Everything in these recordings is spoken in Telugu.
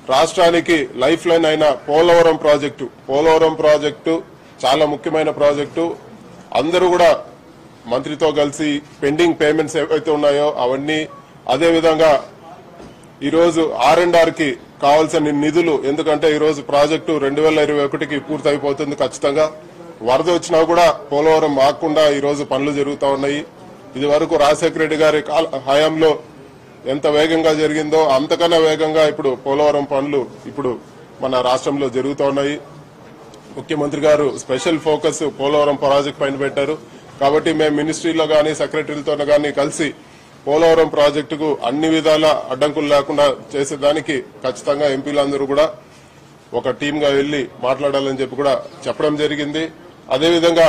రాష్ట్రానికి లైఫ్ లైన్ అయిన పోలవరం ప్రాజెక్టు పోలవరం ప్రాజెక్టు చాలా ముఖ్యమైన ప్రాజెక్టు అందరూ కూడా మంత్రితో కలిసి పెండింగ్ పేమెంట్స్ ఏవైతే ఉన్నాయో అవన్నీ అదే విధంగా ఈరోజు ఆర్ అండ్ ఆర్ కి కావాల్సిన నిధులు ఎందుకంటే ఈరోజు ప్రాజెక్టు రెండు వేల ఇరవై ఒకటికి పూర్తి అయిపోతుంది ఖచ్చితంగా వరద వచ్చినా కూడా పోలవరం ఆగకుండా ఈరోజు పనులు జరుగుతూ ఉన్నాయి ఇది వరకు రాజశేఖర రెడ్డి గారి కాల- హయాంలో ఎంత వేగంగా జరిగిందో అంతకన్నా వేగంగా ఇప్పుడు పోలవరం పనులు ఇప్పుడు మన రాష్ట్రంలో జరుగుతూ ఉన్నాయి ముఖ్యమంత్రి గారు స్పెషల్ ఫోకస్ పోలవరం ప్రాజెక్ట్ పైన పెట్టారు కాబట్టి మేము మినిస్ట్రీలో గానీ సెక్రటరీలతో గానీ కలిసి పోలవరం ప్రాజెక్టుకు అన్ని విధాల అడ్డంకులు లేకుండా చేసేదానికి ఖచ్చితంగా ఎంపీలందరూ కూడా ఒక టీమ్ గా వెళ్లి మాట్లాడాలని చెప్పి కూడా చెప్పడం జరిగింది అదేవిధంగా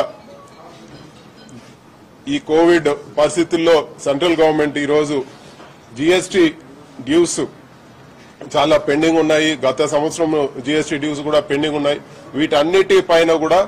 ఈ కోవిడ్ పరిస్థితుల్లో సెంట్రల్ గవర్నమెంట్ ఈ రోజు జీఎస్టీ డ్యూస్ చాలా పెండింగ్ ఉన్నాయి గత సంవత్సరం జీఎస్టీ డ్యూస్ కూడా పెండింగ్ ఉన్నాయి వీటన్నిటి పైన కూడా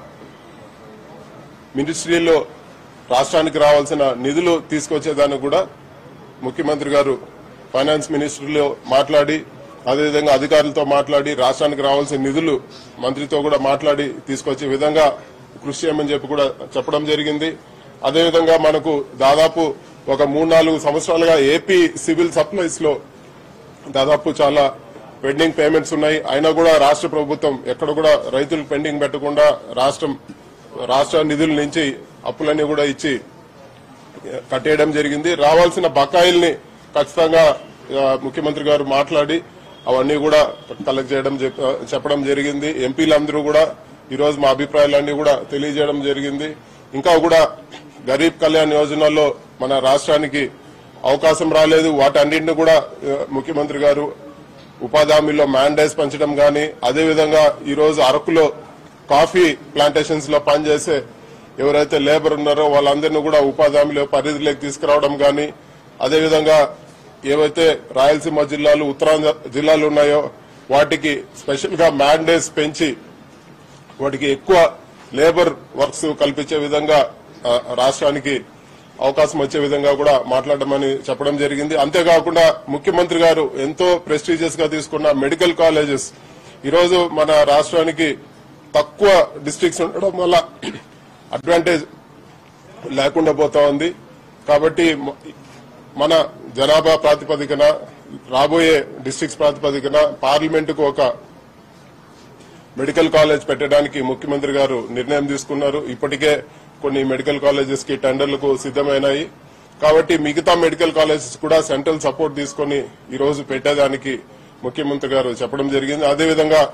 మినిస్ట్రీలో రాష్ట్రానికి రావాల్సిన నిధులు తీసుకొచ్చేదానికి కూడా ముఖ్యమంత్రి గారు ఫైనాన్స్ మినిస్ట్రీలో మాట్లాడి అదేవిధంగా అధికారులతో మాట్లాడి రాష్ట్రానికి రావాల్సిన నిధులు మంత్రితో కూడా మాట్లాడి తీసుకొచ్చే విధంగా కృషి చేయమని చెప్పి కూడా చెప్పడం జరిగింది అదేవిధంగా మనకు దాదాపు ఒక మూడు నాలుగు సంవత్సరాలుగా ఏపీ సివిల్ సప్లైస్ లో దాదాపు చాలా పెండింగ్ పేమెంట్స్ ఉన్నాయి అయినా కూడా రాష్ట్ర ప్రభుత్వం ఎక్కడ కూడా రైతులు పెండింగ్ పెట్టకుండా రాష్ట్రం రాష్ట్ర నిధుల నుంచి అప్పులన్నీ కూడా ఇచ్చి కట్టేయడం జరిగింది రావాల్సిన బకాయిల్ని ఖచ్చితంగా ఆ, ముఖ్యమంత్రి గారు మాట్లాడి అవన్నీ కూడా కలెక్ట్ చేయడం చెప్- చెప్పడం జరిగింది ఎంపీలందరూ కూడా ఈ రోజు మా అభిప్రాయాలన్నీ కూడా తెలియజేయడం జరిగింది ఇంకా కూడా గరీబ్ కళ్యాణ్ యోజనలో మన రాష్ట్రానికి అవకాశం రాలేదు వాటన్నింటిని కూడా ఆ, ముఖ్యమంత్రి గారు ఉపాధి హామీలో మ్యాండేస్ పెంచడం గాని అదేవిధంగా ఈ రోజు అరకులో కాఫీ ప్లాంటేషన్స్ లో పనిచేసే ఎవరైతే లేబర్ ఉన్నారో వాళ్ళందరినీ కూడా ఉపాధి హామీలో పరిధిలోకి తీసుకురావడం గాని అదేవిధంగా ఏవైతే రాయలసీమ జిల్లాలు ఉత్తరాంధ్ర జిల్లాలు ఉన్నాయో వాటికి స్పెషల్ గా మ్యాండేస్ పెంచి వాటికి ఎక్కువ లేబర్ వర్క్స్ కల్పించే విధంగా ఆ, రాష్ట్రానికి అవకాశం వచ్చే విధంగా కూడా మాట్లాడమని చెప్పడం జరిగింది అంతేకాకుండా ముఖ్యమంత్రి గారు ఎంతో ప్రెస్టీజియస్ గా తీసుకున్న మెడికల్ కాలేజెస్ ఈరోజు మన రాష్ట్రానికి తక్కువ డిస్ట్రిక్ట్స్ ఉండడం వల్ల అడ్వాంటేజ్ లేకుండా పోతా ఉంది కాబట్టి మ- మన జనాభా ప్రాతిపదికన రాబోయే డిస్ట్రిక్ట్స్ ప్రాతిపదికన పార్లమెంటుకు ఒక మెడికల్ కాలేజ్ పెట్టడానికి ముఖ్యమంత్రి గారు నిర్ణయం తీసుకున్నారు ఇప్పటికే కొన్ని మెడికల్ కాలేజెస్ కి టెండర్లకు సిద్దమైనాయి కాబట్టి మిగతా మెడికల్ కాలేజెస్ కూడా సెంట్రల్ సపోర్ట్ తీసుకొని ఈ రోజు పెట్టేదానికి ముఖ్యమంత్రి గారు చెప్పడం జరిగింది అదేవిధంగా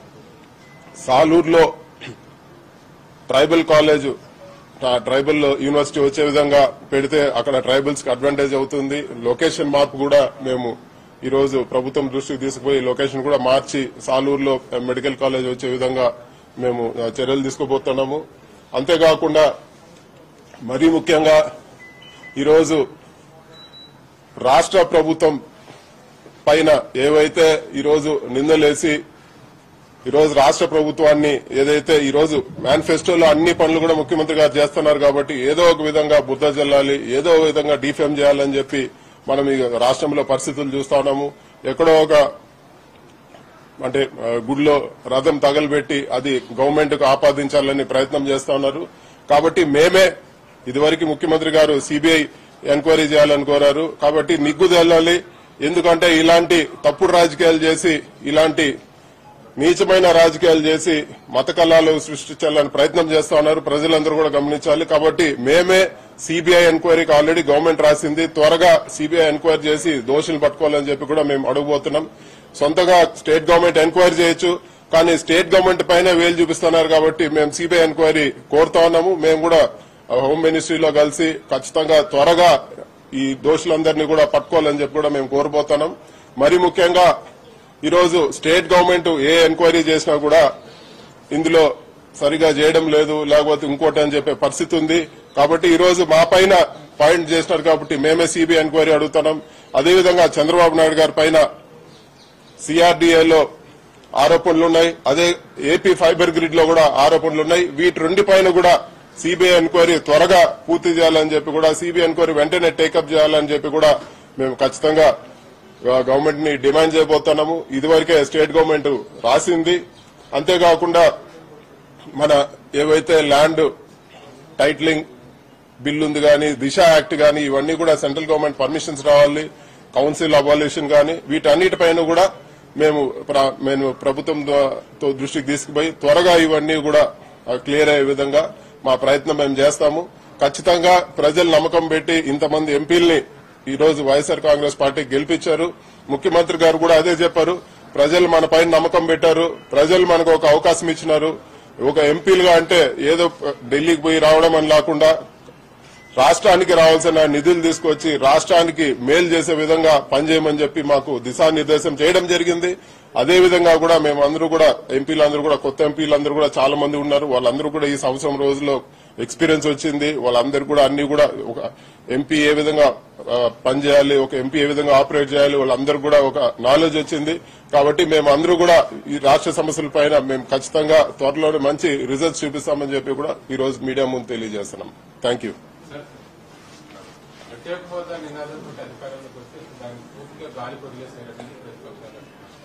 సాలూరులో ట్రైబల్ కాలేజ్ ట్రైబల్ యూనివర్సిటీ వచ్చే విధంగా పెడితే అక్కడ ట్రైబల్స్ కి అడ్వాంటేజ్ అవుతుంది లొకేషన్ మార్పు కూడా మేము ఈ రోజు ప్రభుత్వం దృష్టికి తీసుకుపోయి లొకేషన్ కూడా మార్చి సాలూరులో మెడికల్ కాలేజ్ వచ్చే విధంగా మేము ఆ, చర్యలు తీసుకోబోతున్నాము అంతేకాకుండా మరీ ముఖ్యంగా ఈరోజు రాష్ట్ర ప్రభుత్వం పైన ఏవైతే ఈరోజు నిందలేసి ఈ రోజు రాష్ట్ర ప్రభుత్వాన్ని ఏదైతే ఈ రోజు మేనిఫెస్టోలో అన్ని పనులు కూడా ముఖ్యమంత్రి గారు చేస్తున్నారు కాబట్టి ఏదో ఒక విధంగా బుద్ధ జల్లాలి ఏదో ఒక విధంగా డిఫేమ్ చేయాలని చెప్పి మనం ఈ రాష్ట్రంలో పరిస్థితులు చూస్తా ఉన్నాము ఎక్కడో ఒక అంటే ఆ, గుడిలో రథం తగలబెట్టి అది గవర్నమెంట్ కు ఆపాదించాలని ప్రయత్నం చేస్తా ఉన్నారు కాబట్టి మేమే ఇదివరకు ముఖ్యమంత్రి గారు సిబిఐ ఎంక్వైరీ చేయాలని కోరారు కాబట్టి నిగ్గు తేలాలి ఎందుకంటే ఇలాంటి తప్పుడు రాజకీయాలు చేసి ఇలాంటి నీచమైన రాజకీయాలు చేసి మత కళాలు సృష్టించాలని ప్రయత్నం చేస్తా ఉన్నారు ప్రజలందరూ కూడా గమనించాలి కాబట్టి మేమే సిబిఐ ఎంక్వైరీకి ఆల్రెడీ గవర్నమెంట్ రాసింది త్వరగా సిబిఐ ఎంక్వైరీ చేసి దోషులు పట్టుకోవాలని చెప్పి కూడా మేము అడుగుబోతున్నాం సొంతగా స్టేట్ గవర్నమెంట్ ఎంక్వైరీ చేయొచ్చు కానీ స్టేట్ గవర్నమెంట్ పైన వేలు చూపిస్తున్నారు కాబట్టి మేము సిబిఐ ఎంక్వైరీ కోరుతా ఉన్నాము మేము కూడా హోమ్ మినిస్ట్రీలో కలిసి ఖచ్చితంగా త్వరగా ఈ దోషులందరినీ కూడా పట్టుకోవాలని చెప్పి కూడా మేము కోరబోతున్నాం మరి ముఖ్యంగా ఈరోజు స్టేట్ గవర్నమెంట్ ఏ ఎంక్వైరీ చేసినా కూడా ఇందులో సరిగా చేయడం లేదు లేకపోతే ఇంకోటి అని చెప్పే పరిస్థితి ఉంది కాబట్టి ఈ రోజు మా పైన పాయింట్ చేసినారు కాబట్టి మేమే సిబిఐ ఎంక్వైరీ అడుగుతున్నాం అదేవిధంగా చంద్రబాబు నాయుడు గారి పైన సిఆర్డీఏలో ఆరోపణలు ఉన్నాయి అదే ఏపీ ఫైబర్ గ్రిడ్ లో కూడా ఆరోపణలు ఉన్నాయి వీటి రెండు పైన కూడా సిబిఐ ఎంక్వైరీ త్వరగా పూర్తి చేయాలని చెప్పి కూడా సిబిఐ ఎంక్వైరీ వెంటనే టేకప్ చేయాలని చెప్పి కూడా మేము ఖచ్చితంగా గవర్నమెంట్ ని డిమాండ్ చేయబోతున్నాము ఇదివరకే స్టేట్ గవర్నమెంట్ రాసింది అంతేకాకుండా మన ఏవైతే ల్యాండ్ టైటిలింగ్ బిల్ ఉంది కానీ దిశ యాక్ట్ కానీ ఇవన్నీ కూడా సెంట్రల్ గవర్నమెంట్ పర్మిషన్స్ రావాలి కౌన్సిల్ అబాల్యూషన్ కానీ వీటన్నిటిపైన కూడా మేము ప్ర- మేము ప్రభుత్వం ద్వా- తో దృష్టికి తీసుకుపోయి త్వరగా ఇవన్నీ కూడా క్లియర్ అయ్యే విధంగా మా ప్రయత్నం మేము చేస్తాము ఖచ్చితంగా ప్రజలు నమ్మకం పెట్టి ఇంతమంది ఎంపీల్ని ఈ రోజు వైఎస్ఆర్ కాంగ్రెస్ పార్టీ గెలిపించారు ముఖ్యమంత్రి గారు కూడా అదే చెప్పారు ప్రజలు మన పైన నమ్మకం పెట్టారు ప్రజలు మనకు ఒక అవకాశం ఇచ్చినారు ఒక ఎంపీలుగా అంటే ఏదో ఢిల్లీకి పోయి రావడం అని లేకుండా రాష్ట్రానికి రావాల్సిన నిధులు తీసుకొచ్చి రాష్ట్రానికి మేలు చేసే విధంగా పనిచేయమని చెప్పి మాకు దిశానిర్దేశం చేయడం జరిగింది అదే విధంగా కూడా మేము అందరూ కూడా ఎంపీలందరూ కూడా కొత్త ఎంపీలందరూ కూడా చాలా మంది ఉన్నారు వాళ్ళందరూ కూడా ఈ సంవత్సరం రోజుల్లో ఎక్స్పీరియన్స్ వచ్చింది వాళ్ళందరూ కూడా అన్ని కూడా ఒక ఎంపీ ఏ విధంగా ఆ, పనిచేయాలి ఒక ఎంపీ ఏ విధంగా ఆపరేట్ చేయాలి వాళ్ళందరూ కూడా ఒక నాలెడ్జ్ వచ్చింది కాబట్టి మేము అందరూ కూడా ఈ రాష్ట్ర సమస్యల పైన మేము ఖచ్చితంగా త్వరలోనే మంచి రిజల్ట్స్ చూపిస్తామని చెప్పి కూడా ఈ రోజు మీడియా ముందు తెలియజేస్తున్నాం థ్యాంక్ యూ ప్రత్యేక హోదా నినాదంతో అధికారంలోకి వస్తే దాన్ని పూర్తిగా గాలి వదిలేసినట్టు ప్రతిపక్షాలు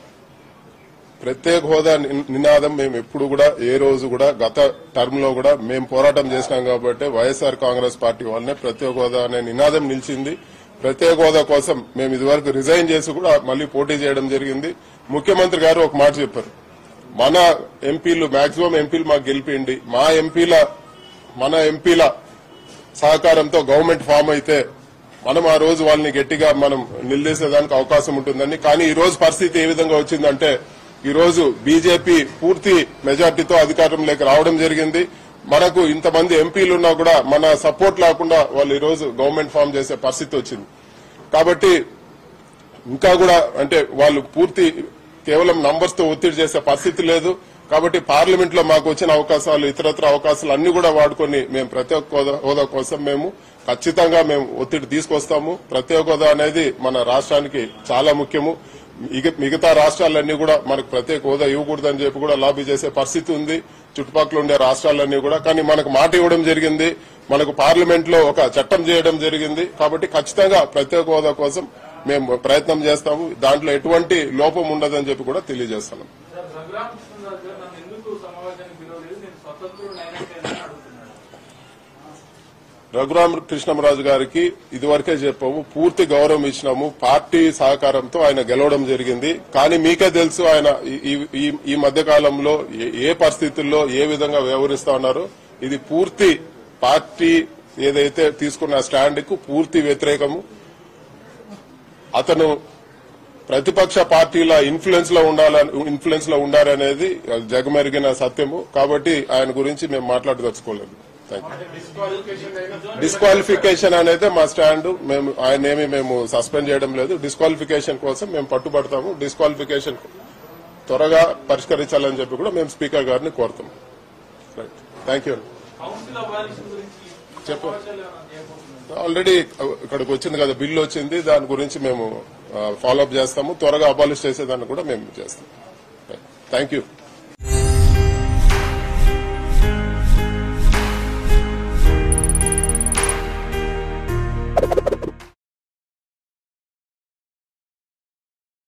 ప్రత్యేక హోదా ని- నినాదం మేము ఎప్పుడు కూడా ఏ రోజు కూడా గత టర్మ్ లో కూడా మేము పోరాటం చేసినాం కాబట్టి వైఎస్ఆర్ కాంగ్రెస్ పార్టీ వల్లనే ప్రత్యేక హోదా అనే నినాదం నిలిచింది ప్రత్యేక హోదా కోసం మేము ఇదివరకు రిజైన్ చేసి కూడా మళ్ళీ పోటీ చేయడం జరిగింది ముఖ్యమంత్రి గారు ఒక మాట చెప్పారు మన ఎంపీలు మాక్సిమం ఎంపీలు మాకు గెలిపిండి మా ఎంపీల మన ఎంపీల సహకారంతో గవర్నమెంట్ ఫామ్ అయితే మనం ఆ రోజు వాళ్ళని గట్టిగా మనం నిలదీసేదానికి అవకాశం ఉంటుందని కానీ ఈ రోజు పరిస్థితి ఏ విధంగా వచ్చిందంటే ఈ రోజు బీజేపీ పూర్తి మెజార్టీతో అధికారంలోకి రావడం జరిగింది మనకు ఇంతమంది ఎంపీలు ఉన్నా కూడా మన సపోర్ట్ లేకుండా వాళ్ళు ఈ రోజు గవర్నమెంట్ ఫామ్ చేసే పరిస్థితి వచ్చింది కాబట్టి ఇంకా కూడా అంటే వాళ్ళు పూర్తి కేవలం నంబర్స్ తో ఒత్తిడి చేసే పరిస్థితి లేదు కాబట్టి పార్లమెంట్ లో మాకు వచ్చిన అవకాశాలు ఇతరత్ర అవకాశాలు అన్ని కూడా వాడుకొని మేము ప్రత్యేక హోదా- హోదా కోసం మేము ఖచ్చితంగా మేము ఒత్తిడి తీసుకొస్తాము ప్రత్యేక హోదా అనేది మన రాష్ట్రానికి చాలా ముఖ్యము మిగ- మిగతా రాష్ట్రాలన్నీ కూడా మనకు ప్రత్యేక హోదా ఇవ్వకూడదని చెప్పి కూడా లాబీ చేసే పరిస్థితి ఉంది చుట్టుపక్కల ఉండే రాష్ట్రాలన్నీ కూడా కానీ మనకు మాట ఇవ్వడం జరిగింది మనకు పార్లమెంట్ లో ఒక చట్టం చేయడం జరిగింది కాబట్టి ఖచ్చితంగా ప్రత్యేక హోదా కోసం మేము ప్రయత్నం చేస్తాము దాంట్లో ఎటువంటి లోపం ఉండదని చెప్పి కూడా తెలియజేస్తున్నాం సార్ రఘురామకృష్ణరాజు గారు నన్ను ఎందుకు సమావేశానికి పిలవలేదు నేను స్వతంత్రుడు అయినట్టే అడుగుతున్నాడు రఘురామ కృష్ణమరాజు గారికి ఇదివరకే చెప్పాము పూర్తి గౌరవం ఇచ్చినాము పార్టీ సహకారంతో ఆయన గెలవడం జరిగింది కానీ మీకే తెలుసు ఆయన ఈ- ఈ- ఈ- ఈ మధ్య కాలంలో ఏ- ఏ పరిస్థితుల్లో ఏ విధంగా వ్యవహరిస్తా ఉన్నారో ఇది పూర్తి పార్టీ ఏదైతే తీసుకున్న స్టాండ్ కు పూర్తి వ్యతిరేకము అతను ప్రతిపక్ష పార్టీల ఇన్ఫ్లుయెన్స్ లో ఉండాలని ఇన్ఫ్లుయెన్స్ లో ఉండాలనేది జగమెరిగిన సత్యము కాబట్టి ఆయన గురించి మేము మాట్లాడదలుచుకోలేదు థ్యాంక్ యూ డిస్క్వాలిఫికేషన్ అయినా డిస్క్వాలిఫికేషన్ అనేది మా స్టాండ్ మేము ఆయన ఏమి మేము సస్పెండ్ చేయడం లేదు డిస్క్వాలిఫికేషన్ కోసం మేము పట్టుబడతాము డిస్క్వాలిఫికేషన్ త్వరగా పరిష్కరించాలని చెప్పి కూడా మేము స్పీకర్ గారిని కోరుతాం right thank you council abolition గురించి చెప్పు. సమావేశాలు ఏమైనా చేయబోతున్నారు ఆల్రెడీ ఇక్కడికి వచ్చింది కదా బిల్లు వచ్చింది దాని గురించి మేము ఫాలోఅప్ చేస్తాము త్వరగా అబాలిష్ చేసేదాన్ని కూడా మేము చేస్తాం థ్యాంక్ యూ